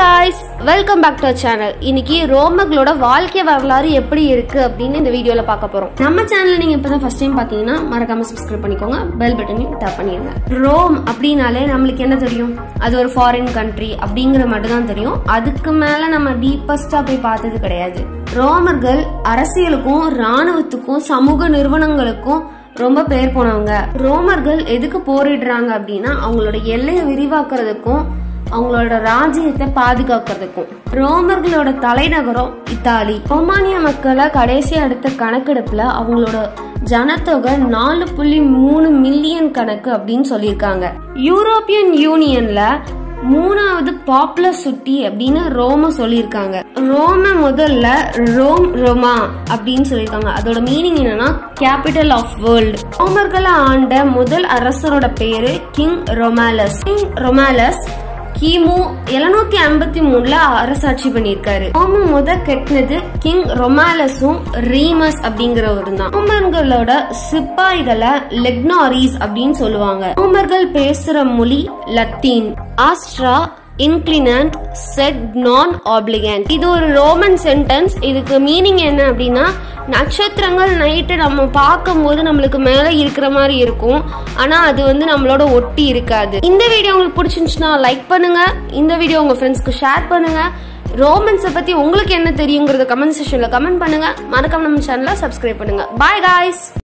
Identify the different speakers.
Speaker 1: guys welcome back to channel இன்னைக்கு ரோமர்களோட வாழ்க்கை வரலாறு எப்படி இருக்கு அப்படின்னு இந்த வீடியோல பார்க்க போறோம் நம்ம சேனல் நீங்க இப்பதான் ஃபர்ஸ்ட் டைம் பாத்தீங்கன்னா மறக்காம சப்ஸ்கிரைப் பண்ணிக்கோங்க பெல் பட்டனையும் டேப் பண்ணிருங்க ரோம் அப்படின்னாலே நம்மளுக்கு என்ன தெரியும் அது ஒரு ஃபாரின் கண்ட்ரி அப்படிங்கிற மட்டும் தான் தெரியும் அதுக்கு மேல நம்ம டீப்பஸ்டா போய் பார்த்தது கிடையாது ரோமர்கள் அரசியலுக்கும் ராணுவத்துக்கும் சமூக நிறுவனங்களுக்கும் ரொம்ப பேர் போனவங்க ரோமர்கள் எதுக்கு போரிடுறாங்க அப்படின்னா அவங்களோட எல்லையை விரிவாக்குறதுக்கும் அவங்களோட ராஜ்யத்தை பாதுகாக்கிறதுக்கும் ரோமர்களோட தலைநகரம் இத்தாலி ரோமானிய மக்களை கடைசி அடுத்த கணக்கெடுப்புல அவங்களோட ஜனத்தொகை நாலு புள்ளி மூணு மில்லியன் கணக்கு அப்படின்னு சொல்லியிருக்காங்க யூரோப்பியன் யூனியன்ல மூணாவது பாப்புலர் சிட்டி அப்படின்னு ரோம சொல்லியிருக்காங்க ரோம முதல்ல ரோம் ரோமா அப்படின்னு சொல்லியிருக்காங்க அதோட மீனிங் என்னன்னா கேபிட்டல் ஆஃப் வேர்ல்டு ரோமர்களை ஆண்ட முதல் அரசரோட பேரு கிங் ரொமாலஸ் கிங் ரொமாலஸ் கிமு எழுநூத்தி ஐம்பத்தி மூணுல அரசாட்சி பண்ணியிருக்காரு ரோம முத கெட்டினது கிங் ரொமாலஸும் ரீமஸ் அப்படிங்கிறவரும் தான் ரோமர்களோட சிப்பாய்களை லெக்னாரிஸ் அப்படின்னு சொல்லுவாங்க ரோமர்கள் பேசுற மொழி லத்தீன் ஆஸ்ட்ரா இன்க்ளினன்ட் செட் நான் ஆப்ளிகன்ட் இது ஒரு ரோமன் சென்டென்ஸ் இதுக்கு மீனிங் என்ன அப்படின்னா நட்சத்திரங்கள் நைட்டு நம்ம பார்க்கும்போது நம்மளுக்கு மேலே இருக்கிற மாதிரி இருக்கும் ஆனால் அது வந்து நம்மளோட ஒட்டி இருக்காது இந்த வீடியோ உங்களுக்கு பிடிச்சிருந்துச்சுன்னா லைக் பண்ணுங்க இந்த வீடியோ உங்க ஃப்ரெண்ட்ஸ்க்கு ஷேர் பண்ணுங்க ரோமன்ஸை பத்தி உங்களுக்கு என்ன தெரியுங்கிறத கமெண்ட் செக்ஷன்ல கமெண்ட் பண்ணுங்க மறக்காம நம்ம சேனலை சப்ஸ்கிரைப் பண்ணுங்க பாய் காய்ஸ்